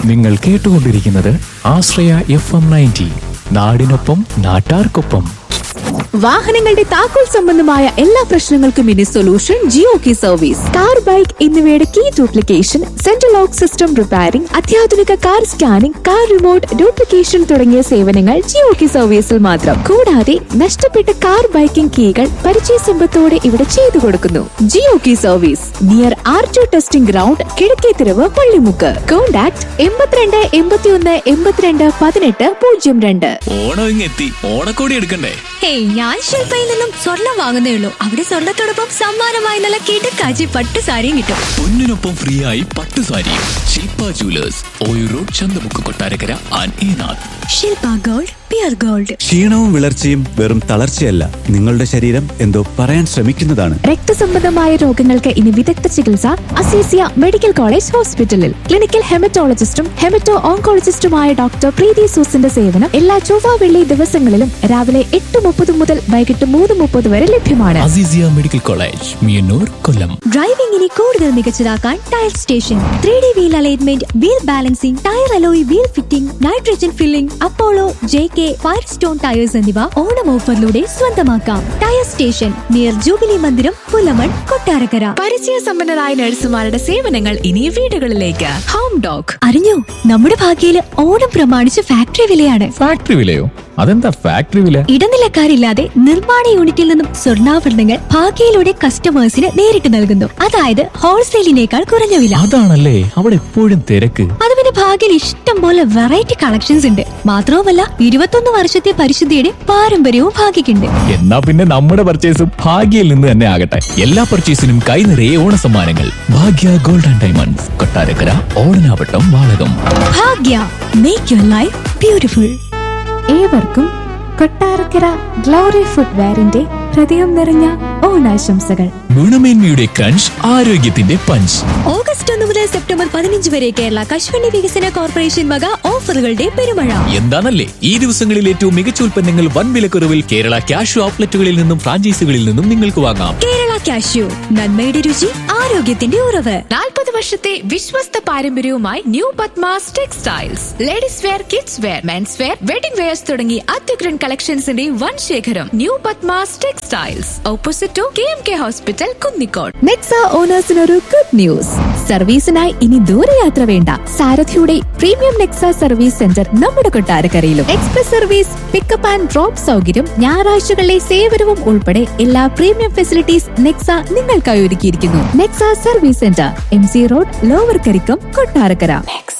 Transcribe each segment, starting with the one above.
നിങ്ങൾ കേട്ടുകൊണ്ടിരിക്കുന്നത് ആശ്രയ F M ninety നാടിനൊപ്പം നാട്ടാർക്കൊപ്പം വാഹനങ്ങളുടെ താക്കോൽ സംബന്ധമായ എല്ലാ പ്രശ്നങ്ങൾക്കും ഇനി solution Jio key service car bike എന്നിവയുടെ key duplication central lock system repairing അത്യാധുനിക car scanning car remote duplication തുടങ്ങിയ സേവനങ്ങൾ ജിയോ കി സർവീസിൽ മാത്രം കൂടാതെ നഷ്ടപ്പെട്ട കാർ ബൈക്കിംഗ് കീകൾ പരിചയ സമ്പത്തോടെ ഇവിടെ ചെയ്തു കൊടുക്കുന്നു Jio key service near R T testing ground Kizhakkethiravu Pallimukku contact എൺപത്തിരണ്ട് എൺപത്തിയൊന്ന് എൺപത്തിരണ്ട് പതിനെട്ട് പൂജ്യം രണ്ട് ഓണം ഇങ്ങെത്തി ഓണക്കോടി എടുക്കണ്ടേ ഹേയ് ഞാൻ ശില്പയിൽ നിന്നും സ്വർണം വാങ്ങുന്നേ ഉള്ളൂ അവിടെ സ്വർണത്തോടൊപ്പം സമ്മാനമായി നല്ല കിടക്കാച്ചി പട്ട് സാരിയും കിട്ടും പൊന്നിനൊപ്പം ഫ്രീ ആയി പട്ടു sari Shilpa jewellers Oyur road Chanthamukku Kottarakkara and Enath Shilpa gold pure gold ക്ഷീണവും വിളർച്ചയും വെറും തളർച്ചയല്ല നിങ്ങളുടെ ശരീരം എന്തോ പറയാൻ ശ്രമിക്കുന്നതാണ് രക്തസംബന്ധമായ രോഗങ്ങൾക്ക് ഇനി വിദഗ്ധ ചികിത്സ അസീസിയ മെഡിക്കൽ കോളേജ് ഹോസ്പിറ്റലിൽ ക്ലിനിക്കൽ ഹെമറ്റോളജിസ്റ്റും ഹെമറ്റോ ഓങ്കോളജിസ്റ്റുമായ ഡോക്ടർ പ്രീതി സൂസിന്റെ സേവനം എല്ലാ ചൊവ്വ വെള്ളി ദിവസങ്ങളിലും രാവിലെ എട്ട് മുപ്പത് മുതൽ വൈകിട്ട് മൂന്ന് മുപ്പത് വരെ ലഭ്യമാണ് അസീസിയ മെഡിക്കൽ കോളേജ് മിയന്നൂർ കൊല്ലം ഡ്രൈവിംഗിനെ കൂടുതൽ മികച്ചതാക്കാൻ tyre station three D wheel alignment wheel balancing tyre alloy wheel fitting nitrogen filling Apollo J K Firestone tyres എന്നിവ ഓണം ഓഫറിലൂടെ സ്വന്തമാക്കാം ടയർ സ്റ്റേഷൻ നിയർ ജൂബിലി മന്ദിരം പുലമൺ കൊട്ടാരക്കര പരിചയസമ്പന്നരായ നഴ്സുമാരുടെ സേവനങ്ങൾ ഇനി വീടുകളിലേക്ക് ഹോം ഡോഗ് അറിഞ്ഞോ നമ്മുടെ ഭാഗ്യയില് ഓണം പ്രമാണിച്ച് ഫാക്ടറി വിലയാണ് ഫാക്ടറി വിലയോ അതെന്താ ഫാക്ടറി വില ഇടനിലക്കാരില്ലാതെ നിർമ്മാണ യൂണിറ്റിൽ നിന്നും സ്വർണ്ണാഭരണങ്ങൾ ഭാഗ്യയിലൂടെ കസ്റ്റമേഴ്സിന് നേരിട്ട് നൽകുന്നു അതായത് ഹോൾസെയിലിനേക്കാൾ കുറഞ്ഞ വില അതാണല്ലേ അവിടെ എപ്പോഴും തിരക്ക് അത് പിന്നെ ഭാഗ്യയിൽ ഇഷ്ടം പോലെ വെറൈറ്റി കളക്ഷൻസ് ഉണ്ട് മാത്രവുമല്ല ഇരുപത്തൊന്ന് വർഷത്തെ പരിശുദ്ധിയുടെ പാരമ്പര്യവും ഭാഗ്യക്കുണ്ട് എന്നാ പിന്നെ നമ്മുടെ പർച്ചേസും ഭാഗ്യയിൽ നിന്ന് തന്നെ ആകട്ടെ എല്ലാ പർച്ചേസിനും കൈ നിറയെ ഓണസമ്മാനങ്ങൾ Bhagya gold and diamonds Kottarakkara Odanavattam Valakom Bhagya make your life beautiful ഏവർക്കും കൊട്ടാരക്കര ഗ്ലോറി ഫുട്വെയറിന്റെ ഹൃദയം നിറഞ്ഞ ഓണാശംസകൾ ഗുണമേന്മയുടെ ക്രഞ്ച് ആരോഗ്യത്തിന്റെ പഞ്ച് ഓഗസ്റ്റ് ഒന്ന് മുതൽ സെപ്റ്റംബർ പതിനഞ്ച് വരെ കേരള കശുവണ്ടി വികസന കോർപ്പറേഷൻ വക ഓഫറുകളുടെ പെരുമഴ എന്താണല്ലേ ഈ ദിവസങ്ങളിൽ ഏറ്റവും മികച്ച ഉൽപ്പന്നങ്ങൾ വൻ വിലക്കുറവിൽ കേരള ക്യാഷ് ഔട്ട്ലെറ്റുകളിൽ നിന്നും ഫ്രാഞ്ചൈസികളിൽ നിന്നും നിങ്ങൾക്ക് വാങ്ങാം കേരള കാഷ്യൂ നന്മയുടെ രുചി ആരോഗ്യത്തിന്റെ ഉറവ് നാൽപ്പത് വർഷത്തെ വിശ്വസ്ത പാരമ്പര്യവുമായി new Padmas textiles ladies wear kids wear men's wear wedding wears തുടങ്ങി അത്യുഗ്രൻ കളക്ഷൻസിന്റെ വൻ ശേഖരം new Padmas textiles opposite to K M K hospital Kunnicode Nexa ഓണേഴ്സിനൊരു ഗുഡ് ന്യൂസ് സർവീസിനായി ഇനി ദൂരയാത്ര വേണ്ട സാരഥിയുടെ പ്രീമിയം നെക്സ സർവീസ് സെന്റർ നമ്മുടെ കൊട്ടാരക്കരയിലും express service pickup and drop സൗകര്യം ഞായറാഴ്ചകളിലെ സേവനവും ഉൾപ്പെടെ എല്ലാ പ്രീമിയം ഫെസിലിറ്റീസ് നെക്സ നിങ്ങൾക്കായി ഒരുക്കിയിരിക്കുന്നു Nexa service centre M C road lower Karikkam Kottarakkara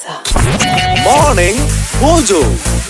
morning mojo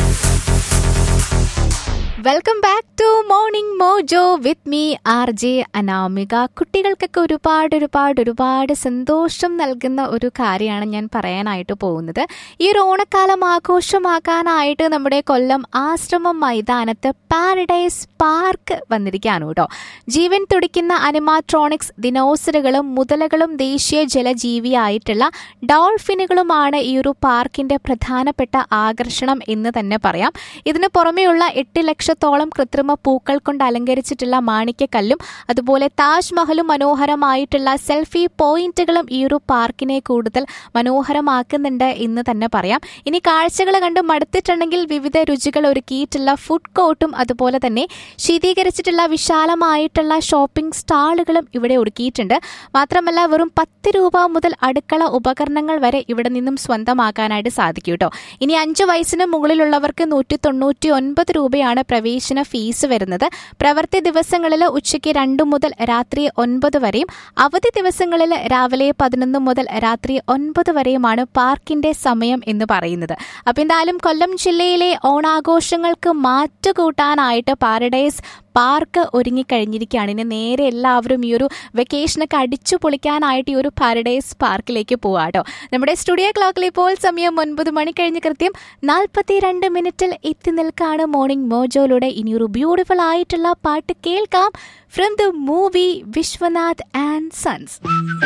welcome back to morning mojo with me R J Anamika കുട്ടികൾക്കൊക്കെ ഒരുപാട് ഒരുപാട് ഒരുപാട് സന്തോഷം നൽകുന്ന ഒരു കാര്യമാണ് ഞാൻ പറയാനായിട്ട് പോകുന്നത് ഈ ഒരു ഓണക്കാലം ആഘോഷമാക്കാനായിട്ട് നമ്മുടെ കൊല്ലം ആശ്രമം മൈതാനത്ത് പാരഡൈസ് പാർക്ക് വന്നിരിക്കുകയാണ് കേട്ടോ ജീവൻ തുടിക്കുന്ന അനിമാട്രോണിക്സ് ദിനോസറുകളും മുതലകളും ദേശീയ ജലജീവിയായിട്ടുള്ള ഡോൾഫിനുകളുമാണ് ഈ ഒരു പാർക്കിന്റെ പ്രധാനപ്പെട്ട ആകർഷണം എന്ന് തന്നെ പറയാം ഇതിന് പുറമെയുള്ള എട്ട് ലക്ഷത്തോളം കൃത്രിമ പൂക്കൾ കൊണ്ട് അലങ്കരിച്ചിട്ടുള്ള മാണിക്യക്കല്ലും അതുപോലെ താജ്മഹലും മനോഹരമായിട്ടുള്ള സെൽഫി പോയിന്റുകളും ഈ ഒരു പാർക്കിനെ കൂടുതൽ മനോഹരമാക്കുന്നുണ്ട് എന്ന് തന്നെ പറയാം ഇനി കാഴ്ചകൾ കണ്ട് മടുത്തിട്ടുണ്ടെങ്കിൽ വിവിധ രുചികൾ ഒരുക്കിയിട്ടുള്ള ഫുഡ് കോർട്ടും അതുപോലെ തന്നെ ശീതീകരിച്ചിട്ടുള്ള വിശാലമായിട്ടുള്ള ഷോപ്പിംഗ് സ്റ്റാളുകളും ഇവിടെ ഒരുക്കിയിട്ടുണ്ട് മാത്രമല്ല വെറും പത്ത് രൂപ മുതൽ അടുക്കള ഉപകരണങ്ങൾ വരെ ഇവിടെ നിന്നും സ്വന്തമാക്കാനായിട്ട് സാധിക്കും കേട്ടോ ഇനി അഞ്ച് വയസ്സിന് മുകളിലുള്ളവർക്ക് നൂറ്റി തൊണ്ണൂറ്റി ഒൻപത് രൂപയാണ് പ്രവേശന ഫീസ് വരുന്നത് പ്രവൃത്തി ദിവസങ്ങളിൽ ഉച്ചയ്ക്ക് രണ്ട് മുതൽ രാത്രി ഒൻപത് വരെയും അവധി ദിവസങ്ങളിൽ രാവിലെ പതിനൊന്ന് മുതൽ രാത്രി ഒൻപത് വരെയുമാണ് പാർക്കിന്റെ സമയം എന്ന് പറയുന്നത് അപ്പം എന്തായാലും കൊല്ലം ജില്ലയിലെ ഓണാഘോഷങ്ങൾക്ക് മാറ്റുകൂട്ടാനായിട്ട് പാരഡൈസ് പാർക്ക് ഒരുങ്ങിക്കഴിഞ്ഞിരിക്കുകയാണ് ഇനി നേരെ എല്ലാവരും ഈ ഒരു വെക്കേഷനൊക്കെ അടിച്ചു പൊളിക്കാനായിട്ട് ഈ ഒരു പാരഡൈസ് പാർക്കിലേക്ക് പോവാട്ടോ നമ്മുടെ സ്റ്റുഡിയോ ക്ലോക്കിൽ ഇപ്പോൾ സമയം ഒൻപത് മണി കഴിഞ്ഞ് കൃത്യം നാൽപ്പത്തി രണ്ട് മിനിറ്റിൽ എത്തി നിൽക്കാണ് മോർണിംഗ് മോജോയിലൂടെ ഇനിയൊരു ബ്യൂട്ടിഫുൾ ആയിട്ടുള്ള പാട്ട് കേൾക്കാം from the movie Viswanath and sons